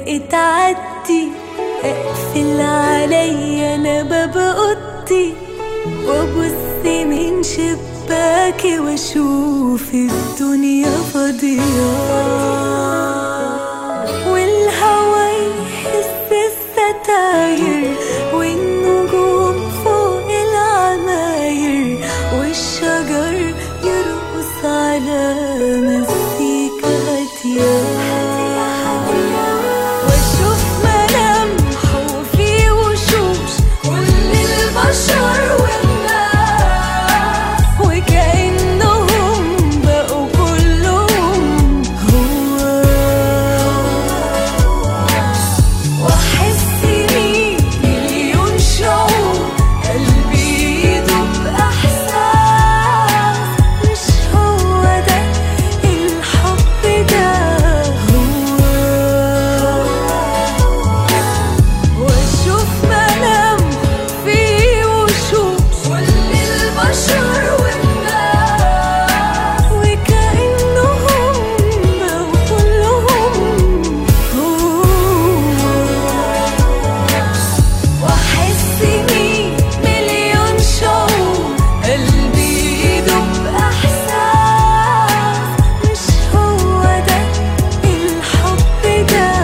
بقيت عدي اقفل عليا انا باب اوضتي وابص من شباكي واشوف الدنيا فاضية والهوا يهز الستاير والنجوم فوق العماير والشجر يرقص على مزيكا هادية واشوف ملامح وفي وشوش كل البشر والناس وكأنهم بقوا كلهم هو واحس بيه مليون شعور قلبي يدوب احساس مش هو ده الحب ده هو واشوف ملامح فيه وشوش كل البشر والناس وكأنهم بقوا كلهم هو واحس بيه مليون شعور قلبي يدوب احساس مش هو ده الحب ده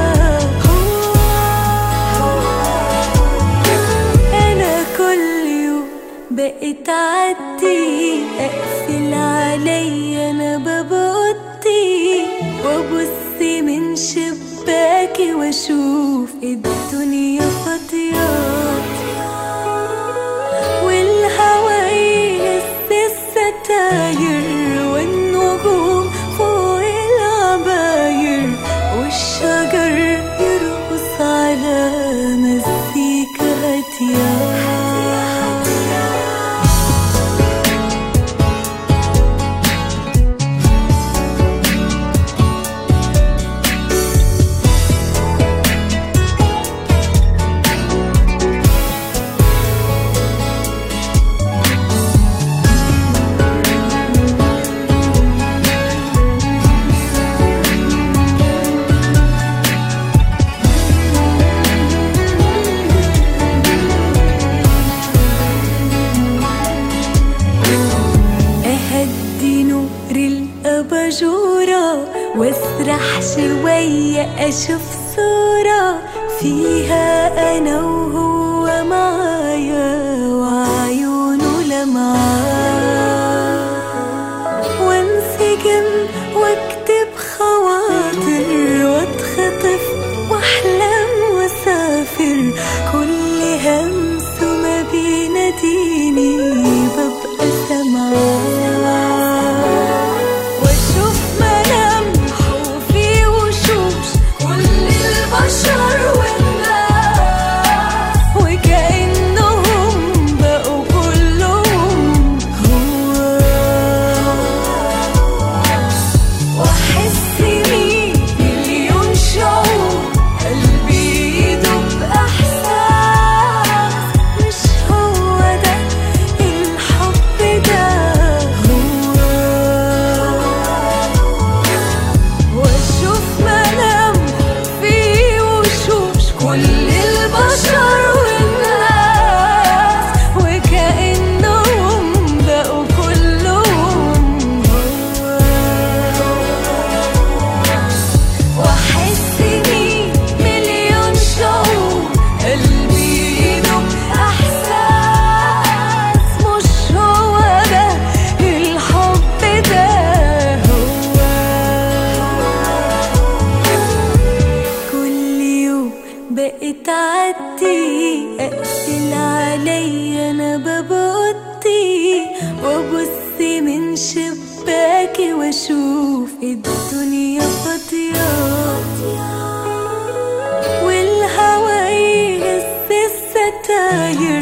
هو انا كل يوم بقيت عدي اقفل عليا انا باب اوضتي وابص من شباكي واشوف الدنيا فاضية والهوا يهز الستاير والنجوم فوق العباير والشجر يرقص على مزيكا هادية أهدي نور الأباجورة واسرح شوية أشوف صورة فيها أنا وهو معايا وعيونه لمعاه وانسجم واكتب خواطر واتخطف واحلم واسافر كل همس ما بيناديني ببقى سامعاه واشوف ملامح وفي وشوش كل البشر والناس وكأنهم بقوا كلهم هو واحس بيه مليون شعور قلبي يدوب احساس مش هو ده الحب ده هو واشوف ملامح فيه وشوش كل البشر والناس وكأنهم بقوا كلهم هو واحس بيه مليون شعور قلبي يدوب احساس مش هو ده الحب ده هو كل يوم بقيت عدي اقفل عليا انا باب اوضتي وابص من شباكي واشوف الدنيا فاضية والهوا يهز الستاير